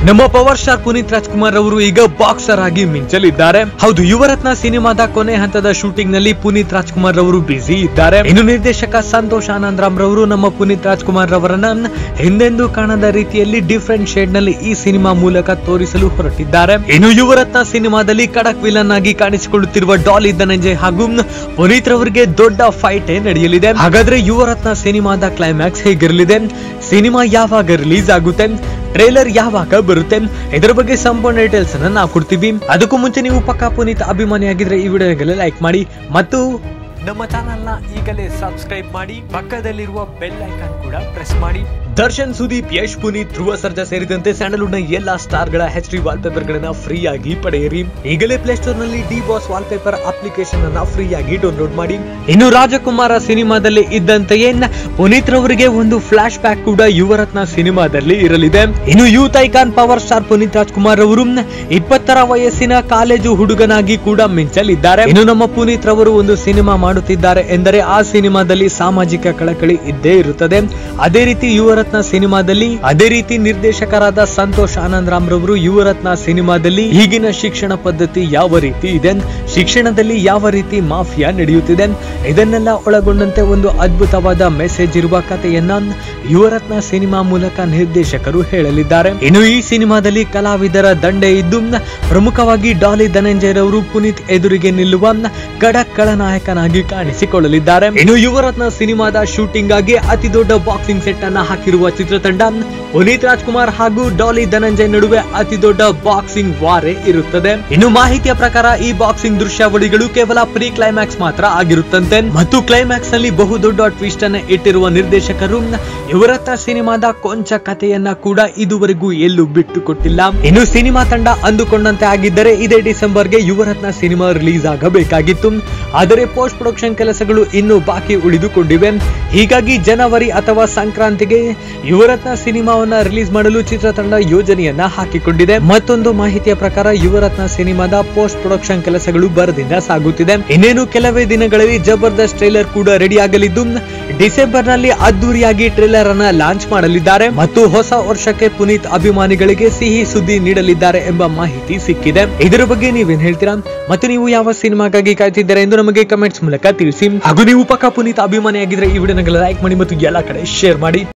ನಮ್ಮ power star Puneeth Rajkumar ಅವರು ಈಗ ಬಾಕ್ಸರ್ ಆಗಿ ಮಿಂಚಲಿದ್ದಾರೆ ಹೌದು ಯುವರತ್ನ ಸಿನಿಮಾದ ಕೊನೆ ಹಂತದ ಶೂಟಿಂಗ್ ನಲ್ಲಿ ಪುನೀತ್ ರಾಜ್ಕುಮಾರ್ ಅವರು ಬ್ಯುಸಿ ಇದ್ದಾರೆ ಇನ್ನು ನಿರ್ದೇಶಕ ಸಂತೋಷ್ ಆನಂದ್ ರಾಮ್ ರವರು ನಮ್ಮ ಪುನೀತ್ ರಾಜ್ಕುಮಾರ್ ಅವರನ್ನ ಹಿಂದೆಂದೂ ಕಾಣದ ರೀತಿಯಲ್ಲಿ ಡಿಫ್ರೆಂಟ್ ಶೇಡ್ ನಲ್ಲಿ ಈ ಸಿನಿಮಾ ಮೂಲಕ ತೋರಿಸಲು ಹೊರಟಿದ್ದಾರೆ ಇನ್ನು ಯುವರತ್ನ ಸಿನಿಮಾದಲ್ಲಿ ಖಡಕ್ ವಿಲನ್ ಆಗಿ ಕಾಣಿಸಿಕೊಳ್ಳುತ್ತಿರುವ ಡಾಲಿ ಧನಂಜಯ್ ಹಾಗೂ ಪುನೀತ್ ರವರಿಗೆ ದೊಡ್ಡ ಫೈಟ್ ನಡೆಯಲಿದೆ ಹಾಗಾದ್ರೆ ಯುವರತ್ನ ಸಿನಿಮಾದ ಕ್ಲೈಮ್ಯಾಕ್ಸ್ ಹೇಗಿರಲಿದೆ ಸಿನಿಮಾ ಯಾವಾಗ ರಿಲೀಸ್ ಆಗುತ್ತೆ ಟ್ರೇಲರ್ ಯಾವಾಗ ಬರುತ್ತೆ ಇದರ ಬಗ್ಗೆ ಸಂಪೂರ್ಣ ಡೀಟೇಲ್ಸ್ ಅನ್ನ ನಾವು ಕೊಡ್ತೀವಿ ಅದಕ್ಕೂ ಮುಂಚೆ ನೀವು ಪಕ್ಕಾ ಪುನೀತ್ ಅಭಿಮಾನಿಯಾಗಿದ್ರೆ ಈ ವಿಡಿಯೋಗೆಲ್ಲ ಲೈಕ್ ಮಾಡಿ ಮತ್ತು ನಮ್ಮ ಚಾನೆಲ್ ನ ಈಗಲೇ ಸಬ್ಸ್ಕ್ರೈಬ್ ಮಾಡಿ ಪಕ್ಕದಲ್ಲಿರುವ ಬೆಲ್ ಐಕಾನ್ ಕೂಡ ಪ್ರೆಸ್ ಮಾಡಿ ದರ್ಶನ್ ಸುದೀಪ್ ಯಶ್ ಪುನೀತ್ ಧ್ರುವ ಸರ್ಜಾ ಸೇರಿದಂತೆ ಸ್ಯಾಂಡಲ್ವುಡ್ ನ ಎಲ್ಲಾ ಸ್ಟಾರ್ ಗಳ ಎಚ್ ಡಿ ವಾಲ್ ಪೇಪರ್ ಗಳನ್ನ ಫ್ರೀ ಆಗಿ ಪಡೆಯಿರಿ ಈಗಲೇ ಪ್ಲೇಸ್ಟೋರ್ ನಲ್ಲಿ D boss wallpaper application ಅನ್ನ ಫ್ರೀ ಆಗಿ ಡೌನ್ಲೋಡ್ ಮಾಡಿ ಇನ್ನು ರಾಜಕುಮಾರ ಸಿನಿಮಾದಲ್ಲಿ ಇದ್ದಂತೆಯೇ ಪುನೀತ್ ರವರಿಗೆ ಒಂದು ಫ್ಲಾಶ್ ಬ್ಯಾಕ್ ಕೂಡ ಯುವರತ್ನ ಸಿನಿಮಾದಲ್ಲಿ ಇರಲಿದೆ ಇನ್ನು youth icon power star Puneeth Rajkumar ಅವರು ಇಪ್ಪತ್ತರ ವಯಸ್ಸಿನ ಕಾಲೇಜು ಹುಡುಗನಾಗಿ ಕೂಡ ಮಿಂಚಲಿದ್ದಾರೆ ಇನ್ನು ನಮ್ಮ ಪುನೀತ್ ರವರು ಒಂದು ಸಿನಿಮಾ ಮಾಡುತ್ತಿದ್ದಾರೆ ಎಂದರೆ ಆ ಸಿನಿಮಾದಲ್ಲಿ ಸಾಮಾಜಿಕ ಕಳಕಳಿ ಇದ್ದೇ ಇರುತ್ತದೆ ಅದೇ ರೀತಿ ಯುವರತ್ನ ಸಿನಿಮಾದಲ್ಲಿ ಅದೇ ರೀತಿ ನಿರ್ದೇಶಕರಾದ ಸಂತೋಷ್ ಆನಂದ್ ರಾಮ್ ರವರು ಯುವರತ್ನ ಸಿನಿಮಾದಲ್ಲಿ ಈಗಿನ ಶಿಕ್ಷಣ ಪದ್ಧತಿ ಯಾವ ರೀತಿ ಇದೆ ಶಿಕ್ಷಣದಲ್ಲಿ ಯಾವ ರೀತಿ ಮಾಫಿಯಾ ನಡೆಯುತ್ತಿದೆ ಇದನ್ನೆಲ್ಲ ಒಳಗೊಂಡಂತೆ ಒಂದು ಅದ್ಭುತವಾದ ಮೆಸೇಜ್ ಇರುವ ಕಥೆಯನ್ನ ಯುವರತ್ನ ಸಿನಿಮಾ ಮೂಲಕ ನಿರ್ದೇಶಕರು ಹೇಳಲಿದ್ದಾರೆ ಇನ್ನು ಈ ಸಿನಿಮಾದಲ್ಲಿ ಕಲಾವಿದರ ದಂಡೆ ಇದ್ದು ಪ್ರಮುಖವಾಗಿ ಡಾಲಿ ಧನಂಜಯ್ ರವರು ಪುನೀತ್ ಎದುರಿಗೆ ನಿಲ್ಲುವ ಖಡಕ್ ಖಳನಾಯಕನಾಗಿ ಕಾಣಿಸಿಕೊಳ್ಳಲಿದ್ದಾರೆ ಇನ್ನು ಯುವರತ್ನ ಸಿನಿಮಾದ ಶೂಟಿಂಗ್ ಆಗಿ ಅತಿ ದೊಡ್ಡ ಬಾಕ್ಸಿಂಗ್ ಸೆಟ್ ಅನ್ನ ಹಾಕಿರುವ ಚಿತ್ರತಂಡ ಪುನೀತ್ ರಾಜ್ಕುಮಾರ್ ಹಾಗೂ ಡಾಲಿ ಧನಂಜಯ್ ನಡುವೆ ಅತಿ ದೊಡ್ಡ ಬಾಕ್ಸಿಂಗ್ ವಾರೆ ಇರುತ್ತದೆ ಇನ್ನು ಮಾಹಿತಿಯ ಪ್ರಕಾರ ಈ ಬಾಕ್ಸಿಂಗ್ ದೃಶ್ಯಾವಳಿಗಳು ಕೇವಲ ಪ್ರೀ ಕ್ಲೈಮ್ಯಾಕ್ಸ್ ಮಾತ್ರ ಆಗಿರುತ್ತಂತೆ ಮತ್ತು ಕ್ಲೈಮ್ಯಾಕ್ಸ್ ನಲ್ಲಿ ಬಹುದೊಡ್ಡ ಟ್ವಿಸ್ಟ್ ಅನ್ನ ಇಟ್ಟಿರುವ ನಿರ್ದೇಶಕರು ಯುವರತ್ನ ಸಿನಿಮಾದ ಕೊಂಚ ಕಥೆಯನ್ನ ಕೂಡ ಇದುವರೆಗೂ ಎಲ್ಲೂ ಬಿಟ್ಟು ಕೊಟ್ಟಿಲ್ಲ ಇನ್ನು ಸಿನಿಮಾ ತಂಡ ಅಂದುಕೊಂಡಂತೆ ಆಗಿದ್ದರೆ ಇದೇ ಡಿಸೆಂಬರ್ಗೆ ಯುವರತ್ನ ಸಿನಿಮಾ ರಿಲೀಸ್ ಆಗಬೇಕಾಗಿತ್ತು ಆದರೆ ಪೋಸ್ಟ್ ಪ್ರೊಡಕ್ಷನ್ ಕೆಲಸಗಳು ಇನ್ನೂ ಬಾಕಿ ಉಳಿದುಕೊಂಡಿವೆ ಹೀಗಾಗಿ ಜನವರಿ ಅಥವಾ ಸಂಕ್ರಾಂತಿಗೆ ಯುವರತ್ನ ಸಿನಿಮಾವನ್ನ ರಿಲೀಸ್ ಮಾಡಲು ಚಿತ್ರತಂಡ ಯೋಜನೆಯನ್ನ ಹಾಕಿಕೊಂಡಿದೆ ಮತ್ತೊಂದು ಮಾಹಿತಿಯ ಪ್ರಕಾರ ಯುವರತ್ನ ಸಿನಿಮಾದ ಪೋಸ್ಟ್ ಪ್ರೊಡಕ್ಷನ್ ಕೆಲಸಗಳು ಭರದಿಂದ ಸಾಗುತ್ತಿದೆ ಇನ್ನೇನು ಕೆಲವೇ ದಿನಗಳಲ್ಲಿ ಜಬರ್ದಸ್ತ್ ಟ್ರೈಲರ್ ಕೂಡ ರೆಡಿ ಆಗಲಿದ್ದು ಡಿಸೆಂಬರ್ ನಲ್ಲಿ ಅದ್ದೂರಿಯಾಗಿ ಟ್ರೇಲರ್ ಅನ್ನ ಲಾಂಚ್ ಮಾಡಲಿದ್ದಾರೆ ಮತ್ತು ಹೊಸ ವರ್ಷಕ್ಕೆ ಪುನೀತ್ ಅಭಿಮಾನಿಗಳಿಗೆ ಸಿಹಿ ಸುದ್ದಿ ನೀಡಲಿದ್ದಾರೆ ಎಂಬ ಮಾಹಿತಿ ಸಿಕ್ಕಿದೆ ಇದರ ಬಗ್ಗೆ ನೀವೇನ್ ಹೇಳ್ತೀರಾ ಮತ್ತು ನೀವು ಯಾವ ಸಿನಿಮಾಗಾಗಿ ಕಾಯ್ತಿದ್ದೀರಾ ಎಂದು ನಮಗೆ ಕಮೆಂಟ್ಸ್ ಮೂಲಕ ತಿಳಿಸಿ ಹಾಗೂ ನೀವು ಪಕ್ಕ ಪುನೀತ್ ಅಭಿಮಾನಿಯಾಗಿದ್ರೆ ಈ ವಿಡಿಯೋನ ಲೈಕ್ ಮಾಡಿ ಮತ್ತು ಎಲ್ಲ ಕಡೆ ಶೇರ್ ಮಾಡಿ